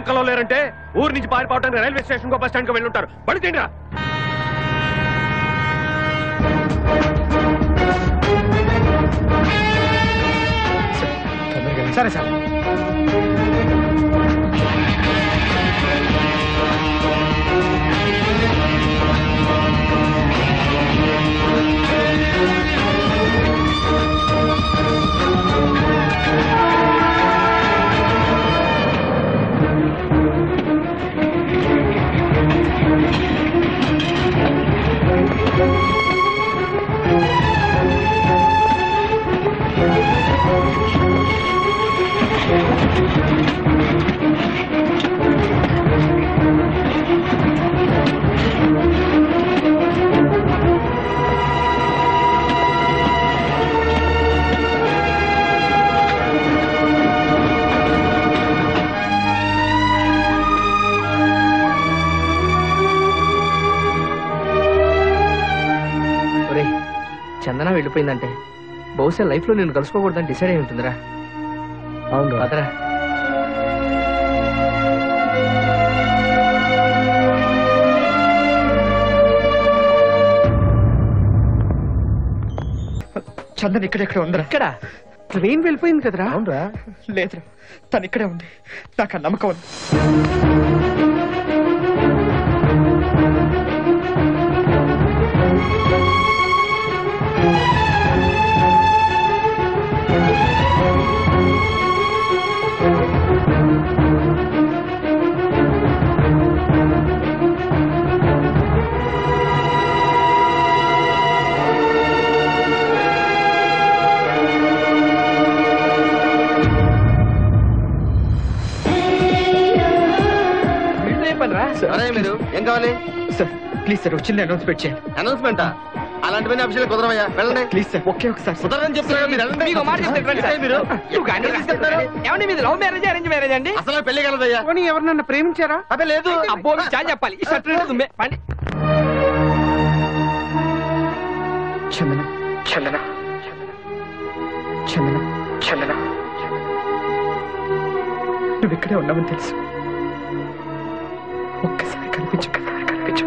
ఏం కలవలేరంటే ఊరు నుంచి పారిపోవడానికి రైల్వే స్టేషన్ కో బస్ స్టాండ్ కి వెళ్ళి ఉంటారు బడి తిండ్రా సరే సార్ ఒరేయ్ చందన వెళ్ళిపోయిందంటే బహుశా లైఫ్ లో నేను కలుసుకోకూడదని డిసైడ్ అయి ఉంటుందిరా అవును అదరా చందన్ ఇక్కడెక్కడ ఉందిరా ఇక్కడ ట్రైన్ వెళ్ళిపోయింది కదరా అవునరా లేదురా తను ఇక్కడే ఉంది నాకు ఆ నమ్మకం ఉంది వీళ్ళు ఏం పనిరా అరే మీరు ఏం కావాలి సార్ ప్లీజ్ సార్ వచ్చింది అనౌన్స్మెంట్ చేయండి అనౌన్స్మెంటా అలాంటివన్నీ అభిషేక్ కుదరమయ్యా వెళ్ళండి ప్లీజ్ సార్ ఒకే ఒకసారి సార్ కుదరని చెప్తున్నా మీరు వెళ్ళండి మీకు మాట చెప్తే రండి సార్. మీరు నువ్వు గాంధీ తీసుకెళ్తారు. ఏమండి మీది లవ్ మ్యారేజ్ అరేంజ్ మ్యారేజ్ అండి అసలు పెళ్లి కలదయ్యా పోనీ ఎవరినన్నా ప్రేమించారా అదే లేదు అబ్బో మీకు చాలా చెప్పాలి ఈ షర్ట్ నిండా దుమ్మే పండి చందన చందన చందన చందన నువ్వు ఇక్కడే ఉన్నావని తెలుసు ఒక్కసారి కనిపించు ఒక్కసారి కనిపించు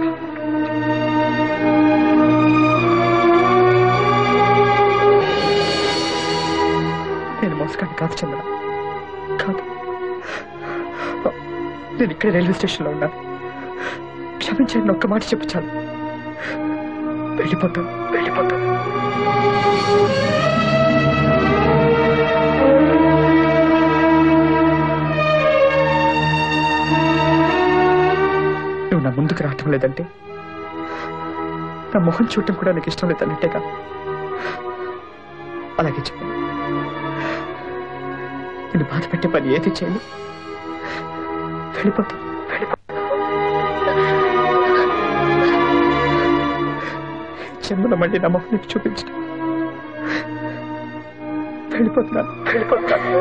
నేను మోసగాన్ని కాదు చందన కాదు నేను ఇక్కడే రైల్వే స్టేషన్లో ఉన్నాను క్షమించండి ఒక్క మాట చెప్పు చాలు వెళ్ళిపోతాను వెళ్ళిపోతాను నువ్వు నా ముందుకు రావటం లేదంటే నా మొహం చూడటం కూడా నీకు ఇష్టం లేదన్నట్టేగా అలాగే చెప్పు నేను బాధ పెట్టే పని ఏది చేయను వెళ్ళిపోతా వెళ్ళిపో చందన మళ్ళీ నా మొహం నీకు చూపించు వెళ్ళిపోతున్నాను వెళ్ళిపోతున్నాను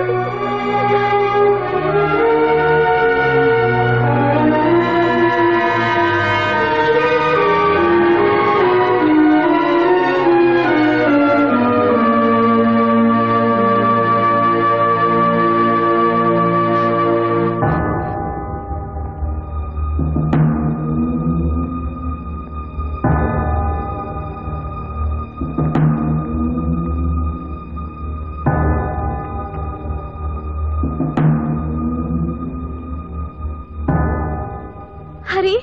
Hari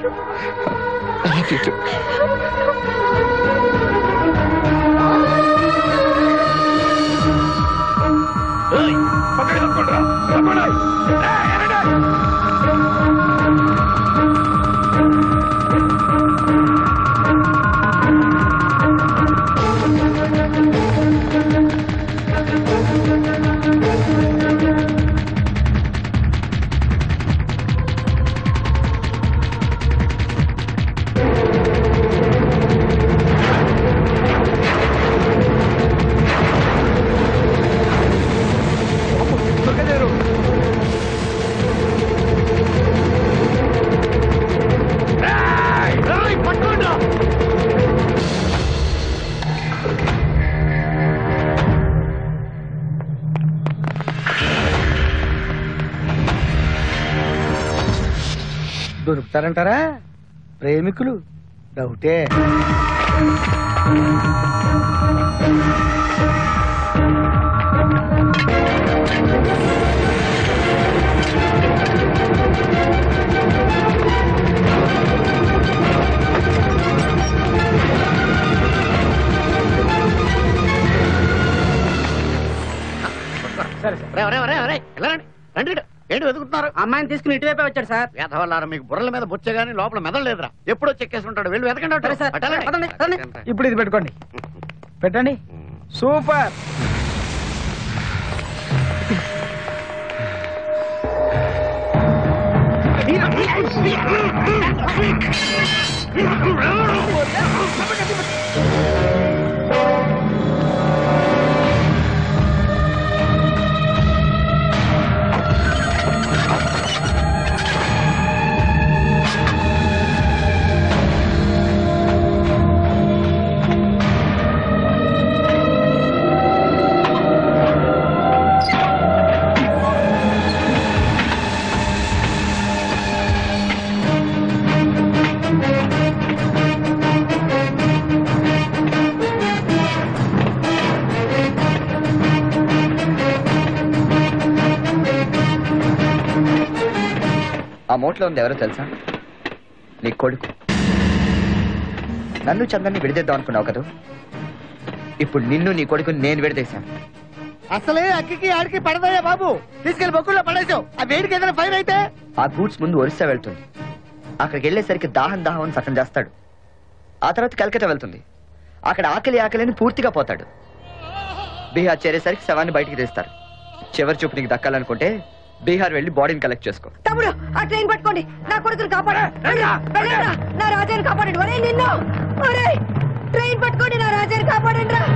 I love you too. పక్కకి తప్పుకోండి రా. తప్పుకోండి. ఏయ్, ఎరండి. ఏయ్, ఏయ్, పట్టుకోండి రా. దొరుకుతారంటారా ప్రేమికులు డౌటే రే, రే, రే, రే, ఇలా రండి. రండి ఇటు. ఏంటి వెతుకుతున్నారు అమ్మాయిని తీసుకుని ఇటువైపే వచ్చాడు సార్ వేధవల్లారా మీకు బుర్రల మీద బొచ్చే గానీ లోపల మెదలేదురా ఎప్పుడో చెక్కేసి ఉంటాడు వెళ్ళి వెతకండి అటు. సరే సార్. అటు వెళ్ళండి. పదండి, పదండి. వెతకండి. ఇప్పుడు ఇది పెట్టుకోండి పెట్టండి సూపర్ ఆ మూటలో ఉంది ఎవరో తెలుసా నీ కొడుకు నన్ను చందన్ని విడిదేద్దాం అనుకున్నావు కదా ఇప్పుడు నిన్ను నీ కొడుకు నేను విడదీశాను అసలే అక్కికి ఆడికి పడదయ్యా బాబు తీసుకెళ్లి బొక్కుల్లో పడేసావు ఆ వేడికి ఏదైనా ఫైర్ అయితే ఆ గూడ్స్ ముందు ఒరిస్సా వెళ్తుంది అక్కడికి వెళ్ళేసరికి దాహం దాహం అని సగం చేస్తాడు ఆ తర్వాత కలకత్తా వెళ్తుంది అక్కడ ఆకలి ఆకలిని పూర్తిగా పోతాడు బీహార్ చేరేసరికి శవాన్ని బయటికి తీస్తారు చివరి చూపు నీకు దక్కాలనుకుంటే బీహార్ వెళ్ళి బాడీని కలెక్ట్ చేసుకో తమ్ముడు ఆ ట్రైన్ పట్టుకోండి నా కొడుకుని కాపాడు వెళ్ళండి రా. నా రాజాని కాపాడండి ఒరే నిన్ను ఒరే ట్రైన్ పట్టుకోండి నా రాజాని కాపాడండి రా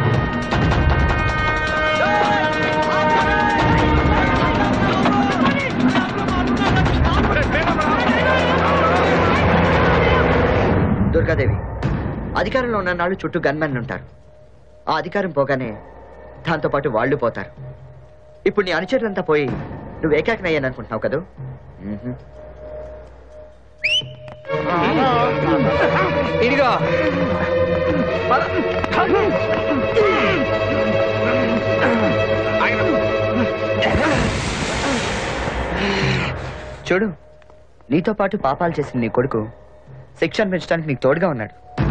దుర్గాదేవి అధికారంలో ఉన్న నాళ్ళు చుట్టూ గన్మెన్ ఉంటారు ఆ అధికారం పోగానే దాంతో పాటు వాళ్ళు పోతారు ఇప్పుడు నీ అనుచరులంతా పోయి నువ్వు ఏకాకినయ్యాను అనుకుంటున్నావు కదూ మ్మ్హ్మ్. ఇదిగో చూడు నీతో పాటు పాపాలు చేసిన నీ కొడుకు శిక్ష అనిపించడానికి నీకు తోడుగా ఉన్నాడు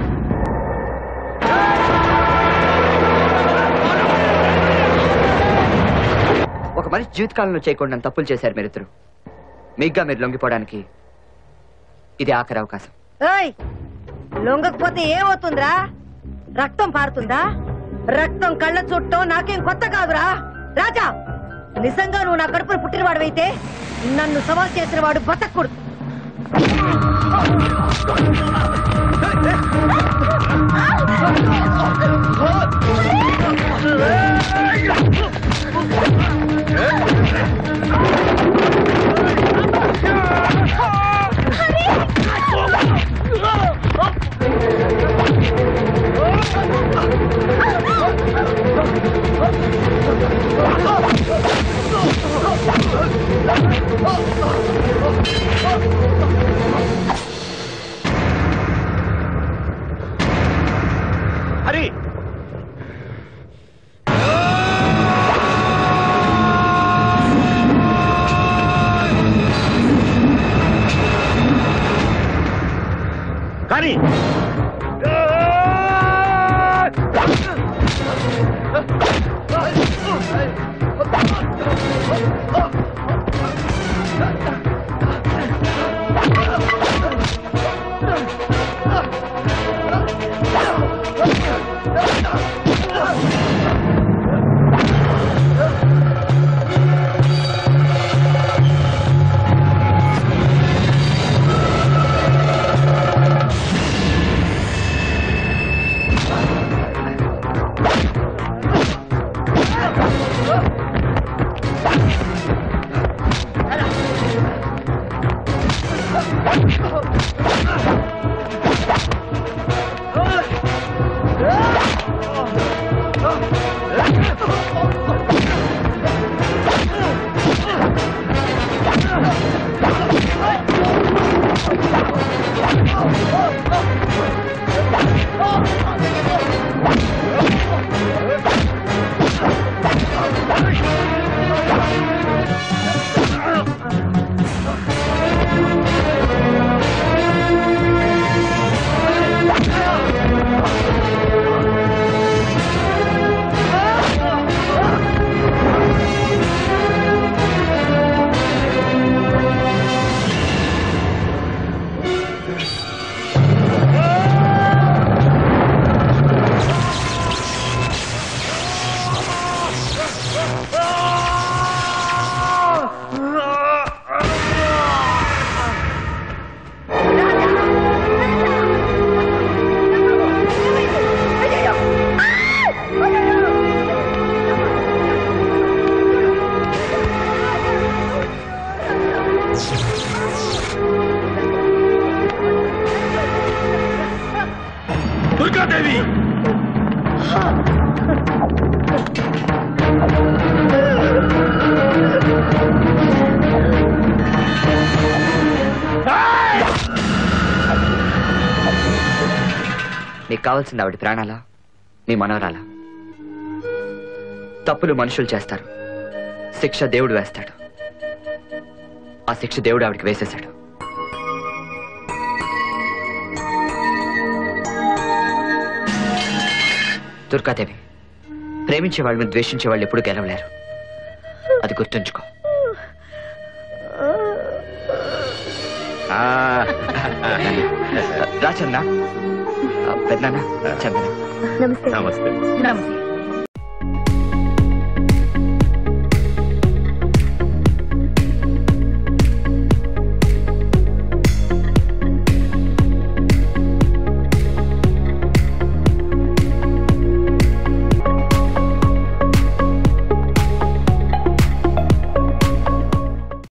ఒక మనిషి జీవితకాలంలో చేయకుండా తప్పులు చేశారు మీరిద్దరు మీగ్గా మీరు లొంగిపోవడానికి ఇది ఆఖరి అవకాశం ఏయ్ లొంగకపోతే ఏమవుతుందిరా రక్తం పారుతుందా రక్తం కళ్ళ చుట్టం నాకేం కొత్త కాదురా రాజా నిజంగా నువ్వు నా కడుపును పుట్టినవాడివైతే నన్ను సవాల్ చేసిన వాడు బతకూడదు హరి కానీ దుర్గాదేవి నీకు కావాల్సింది ఆవిడ ప్రాణాలా నీ మనవరాలా తప్పులు మనుషులు చేస్తారు శిక్ష దేవుడు వేస్తాడు ఆ శిక్ష దేవుడు ఆవిడకి వేసేశాడు దుర్గాదేవి ప్రేమించే వాళ్ళని ద్వేషించే వాళ్ళు ఎప్పుడు గెలవలేరు అది గుర్తుంచుకో రాచన్న పెద్దన్న చందన నమస్తే నమస్తే నమస్తే